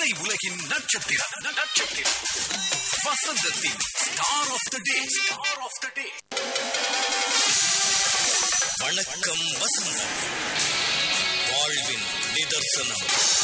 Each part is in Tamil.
திரை உலகின் நட்சத்திரம் நட்சத்திரம் வசந்தத்தின் star of the day star of the day வணக்கம் வசந்தம் வாழ்வின் நிதர்சனம்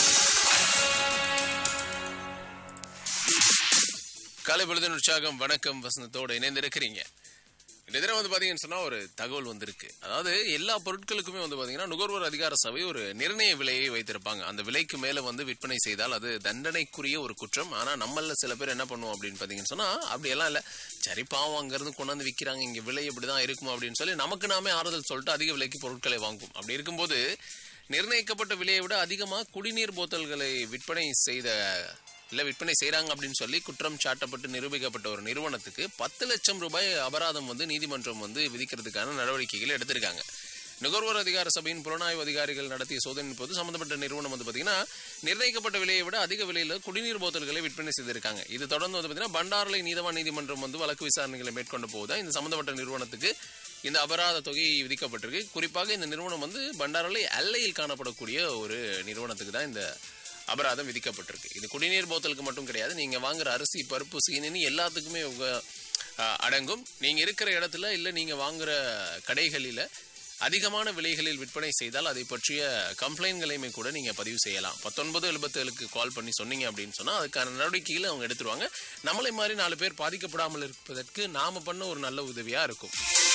காலை பொழுதின் உற்சாகம் வணக்கம் வசந்தத்தோடு இணைந்திருக்கிறீங்க இந்த தினம் வந்து பாத்தீங்கன்னு சொன்னா ஒரு தகவல் வந்திருக்கு அதாவது எல்லா பொருட்களுக்குமே வந்து பாத்தீங்கன்னா நுகர்வோர் அதிகார சபை ஒரு நிர்ணய விலையை வைத்திருப்பாங்க அந்த விலைக்கு மேல வந்து விற்பனை செய்தால் அது தண்டனைக்குரிய ஒரு குற்றம் ஆனா நம்மள சில பேர் என்ன பண்ணுவோம் அப்படின்னு பாத்தீங்கன்னு சொன்னா அப்படி எல்லாம் இல்ல சரி பாவம் அங்க இருந்து கொண்டாந்து விக்கிறாங்க இங்க விலை இப்படிதான் இருக்கும் அப்படின்னு சொல்லி நமக்கு நாமே ஆறுதல் சொல்லிட்டு அதிக விலைக்கு பொருட்களை வாங்கும் அப்படி இருக்கும்போது நிர்ணயிக்கப்பட்ட விலையை விட அதிகமா குடிநீர் போத்தல்களை விற்பனை செய்த இல்ல விற்பனை செய்றாங்க அப்படின்னு சொல்லி குற்றம் சாட்டப்பட்டு நிரூபிக்கப்பட்ட ஒரு நிறுவனத்துக்கு பத்து லட்சம் ரூபாய் அபராதம் வந்து நீதிமன்றம் வந்து விதிக்கிறதுக்கான நடவடிக்கைகள் எடுத்திருக்காங்க நுகர்வோர் அதிகார சபையின் புலனாய்வு அதிகாரிகள் நடத்திய சோதனையின் போது சம்பந்தப்பட்ட நிறுவனம் வந்து பாத்தீங்கன்னா நிர்ணயிக்கப்பட்ட விலையை விட அதிக விலையில குடிநீர் போத்தல்களை விற்பனை செய்திருக்காங்க இது தொடர்ந்து வந்து பாத்தீங்கன்னா பண்டாரலை நீதவான் நீதிமன்றம் வந்து வழக்கு விசாரணைகளை மேற்கொண்டு போகுதா இந்த சம்பந்தப்பட்ட நிறுவனத்துக்கு இந்த அபராத தொகை விதிக்கப்பட்டிருக்கு குறிப்பாக இந்த நிறுவனம் வந்து பண்டாரலை எல்லையில் காணப்படக்கூடிய ஒரு நிறுவனத்துக்கு தான் இந்த அபராதம் விதிக்கப்பட்டிருக்கு இது குடிநீர் போத்தலுக்கு மட்டும் கிடையாது நீங்க வாங்குற அரிசி பருப்பு சீனி எல்லாத்துக்குமே உங்க அஹ், அடங்கும் நீங்க இருக்கிற இடத்துல இல்ல நீங்க வாங்குற கடைகளில அதிகமான விலைகளில் விற்பனை செய்தால் அதை பற்றிய கம்ப்ளைண்ட்களையுமே கூட நீங்க பதிவு செய்யலாம் பத்தொன்பது எழுபத்தேழுக்கு கால் பண்ணி சொன்னீங்க அப்படின்னு சொன்னா அதுக்கான நடவடிக்கைகளை அவங்க எடுத்துருவாங்க நம்மளை மாதிரி நாலு பேர் பாதிக்கப்படாமல் இருப்பதற்கு நாம பண்ண ஒரு நல்ல உதவியா இருக்கும்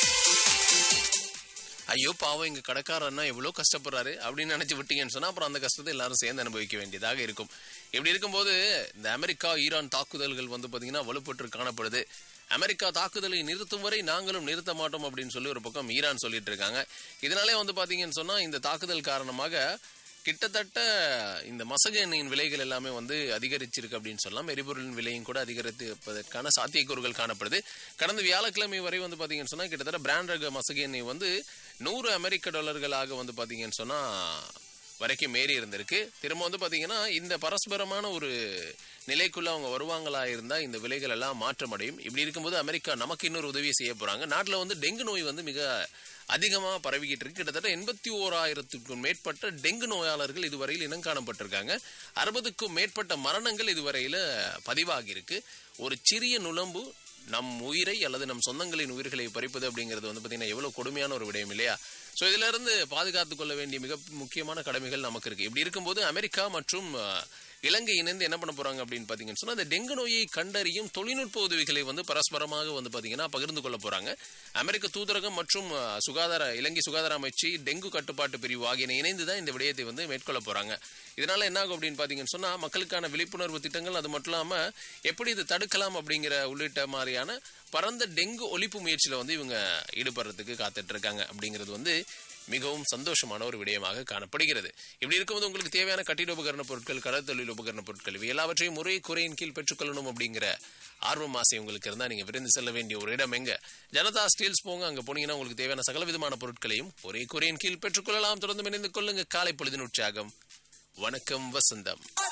ஐயோ பாவம் எங்க கடைக்காரர் அண்ணா எவ்வளவு கஷ்டப்படுறாரு அப்படின்னு நினைச்சு விட்டீங்கன்னு சொன்னா அப்புறம் அந்த கஷ்டத்தை எல்லாரும் சேர்ந்து அனுபவிக்க வேண்டியதாக இருக்கும் இப்படி இருக்கும்போது இந்த அமெரிக்கா ஈரான் தாக்குதல்கள் வந்து பாத்தீங்கன்னா வலுப்பட்டு காணப்படுது அமெரிக்கா தாக்குதலை நிறுத்தும் வரை நாங்களும் நிறுத்த மாட்டோம் அப்படின்னு சொல்லி ஒரு பக்கம் ஈரான் சொல்லிட்டு இருக்காங்க இதனாலே வந்து பாத்தீங்கன்னு சொன்னா இந்த தாக்குதல் காரணமாக கிட்டத்தட்ட இந்த மசகு எண்ணெயின் விலைகள் எல்லாமே வந்து அதிகரிச்சிருக்கு அப்படின்னு சொல்லலாம் எரிபொருளின் விலையும் கூட அதிகரிப்பதற்கான சாத்தியக்கூறுகள் காணப்படுது கடந்த வியாழக்கிழமை வரை வந்து பாத்தீங்கன்னு சொன்னா கிட்டத்தட்ட பிராண்ட் ரக மசகு எண்ணெய் வந்து நூறு அமெரிக்க டாலர்களாக வந்து பாத்தீங்கன்னு சொன்னா வரைக்கும் மேறி இருந்திருக்கு திரும்ப வந்து பாத்தீங்கன்னா இந்த பரஸ்பரமான ஒரு நிலைக்குள்ள அவங்க வருவாங்களா இருந்தா இந்த விலைகள் எல்லாம் மாற்றம் அடையும் இப்படி இருக்கும்போது அமெரிக்கா நமக்கு இன்னொரு உதவியை செய்ய போறாங்க நாட்டுல வந்து டெங்கு நோய் வந்து மிக அதிகமா பரவிக்கிட்டு இருக்கு கிட்டத்தட்ட எண்பத்தி ஓராயிரத்துக்கும் மேற்பட்ட டெங்கு நோயாளர்கள் இதுவரையில் இனம் காணப்பட்டிருக்காங்க அறுபதுக்கும் மேற்பட்ட மரணங்கள் இதுவரையில பதிவாகி இருக்கு ஒரு சிறிய நுளம்பு நம் உயிரை அல்லது நம் சொந்தங்களின் உயிர்களை பறிப்பது அப்படிங்கிறது வந்து பாத்தீங்கன்னா எவ்வளவு கொடுமையான ஒரு விடயம் இல்லையா சோ இதுல இருந்து பாதுகாத்துக் கொள்ள வேண்டிய மிக முக்கியமான கடமைகள் நமக்கு இருக்கு இப்படி இருக்கும்போது அமெரிக்கா மற்றும் அஹ், இலங்கை இணைந்து என்ன பண்ண போறாங்க அப்படின்னு பாத்தீங்கன்னு சொன்னா அந்த டெங்கு நோயை கண்டறியும் தொழில்நுட்ப உதவிகளை வந்து பரஸ்பரமாக வந்து பாத்தீங்கன்னா பகிர்ந்து கொள்ள போறாங்க அமெரிக்க தூதரகம் மற்றும் அஹ், சுகாதார இலங்கை சுகாதார அமைச்சு டெங்கு கட்டுப்பாட்டு பிரிவு ஆகியன இணைந்து தான் இந்த விடயத்தை வந்து மேற்கொள்ள போறாங்க இதனால என்ன ஆகும் அப்படின்னு பாத்தீங்கன்னு சொன்னா மக்களுக்கான விழிப்புணர்வு திட்டங்கள் அது மட்டும் இல்லாம எப்படி இது தடுக்கலாம் அப்படிங்கிற உள்ளிட்ட மாதிரியான பரந்த டெங்கு ஒழிப்பு முயற்சியில வந்து இவங்க ஈடுபடுறதுக்கு காத்துட்டு இருக்காங்க அப்படிங்கிறது வந்து மிகவும் சந்தோஷமான ஒரு விடயமாக காணப்படுகிறது இப்படி இருக்கும்போது உங்களுக்கு தேவையான கட்டிட உபகரண பொருட்கள் கடற்தொழில் உபகரண பொருட்கள் இவை எல்லாவற்றையும் ஒரே குறையின் கீழ் பெற்றுக்கொள்ளணும் அப்படிங்கிற ஆர்வம் ஆசை உங்களுக்கு இருந்தா நீங்க விரைந்து செல்ல வேண்டிய ஒரு இடம் எங்க ஜனதா ஸ்டீல்ஸ் போங்க அங்க போனீங்கன்னா உங்களுக்கு தேவையான சகல விதமான பொருட்களையும் ஒரே குறையின் கீழ் பெற்றுக்கொள்ளலாம் தொடர்ந்து இணைந்து கொள்ளுங்க காலை பொழுதின் உற்சாகம் வணக்கம் வசந்தம்